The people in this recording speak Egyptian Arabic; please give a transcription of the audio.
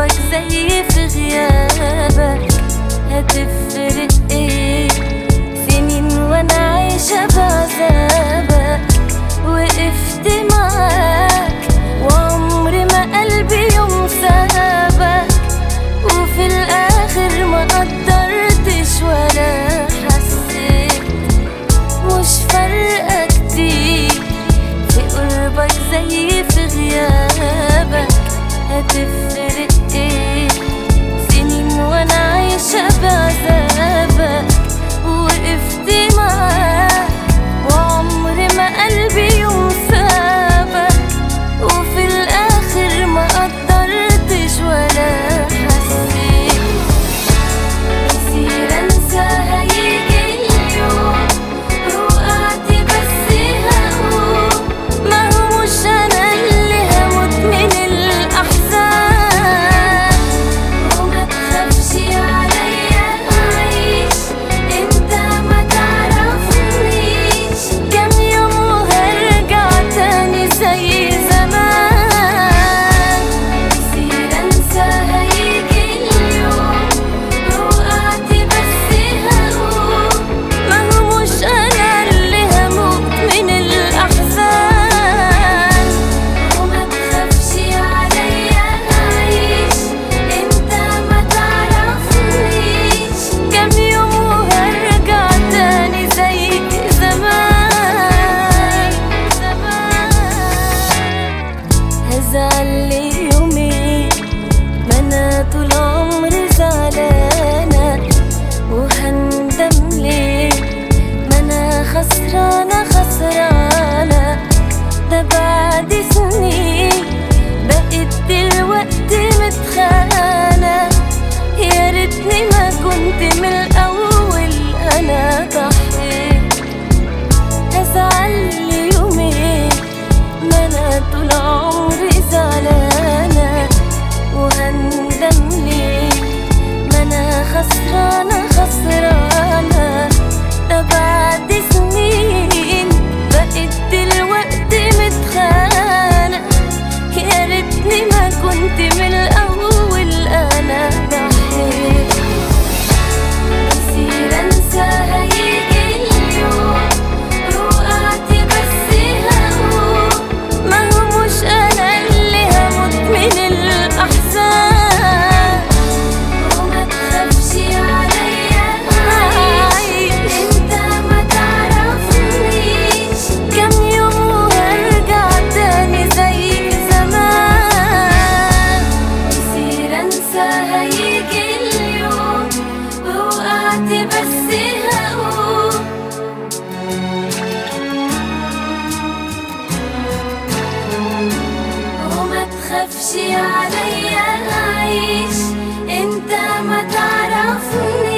قربك زي في غيابك هتفرق ايه سنين وانا عايشة بعذابك وقفت معاك وعمري ما قلبي يوم سابك وفي الاخر ما قدرتش ولا حسيت مش فارقة كتير في قربك زي في غيابك هتفرق ايه سنين وانا عايشة بعذابك وقفت معاك وعمري ما قلبي يوم سابك وفي الاخر ما قدرتش ولا حسيت كتير انسى هيجي اليوم وقعت بس هقوم ما هو مش انا اللي هموت من الاحزان وما تخافش عليا اعيش انت ما تعرفنيش كام يوم وهرجع تاني زي زمان كتير انسى هيجي اليوم وقعت بس هقوم ما هو مش انا اللي هموت من الاحزان وما تخافش عليا اعيش انت ما تعرفنيش كام يوم وهرجع تاني زي زمان زمان هزعل لي يومين ما انا طول عمري زعلانة وهندم ليه ما انا خسرانة خسرانة ده بعد سنين بقيت دلوقتي متخانة يا ريتني ما كنت من الاول انا ضحيت هزعل لي يومين ما انا طول عمري زعلانة وهندم ليه ما انا خسرانة خسرانة ده بعد سنين بقيت دلوقتي متخانة يا ريتني ما كنت من الاول انا ضحيت كتير انسى هيجي اليوم وقعت بس هقوم ما هو مش انا اللي هموت من الاحزان وما تخافش عليا اعيش انت ما تعرفنيش كام يوم وهرجع تاني زي زمان كتير انسى هيجي اليوم وقعت بس هقوم وما تخافش عليا اعيش انت ما تعرفني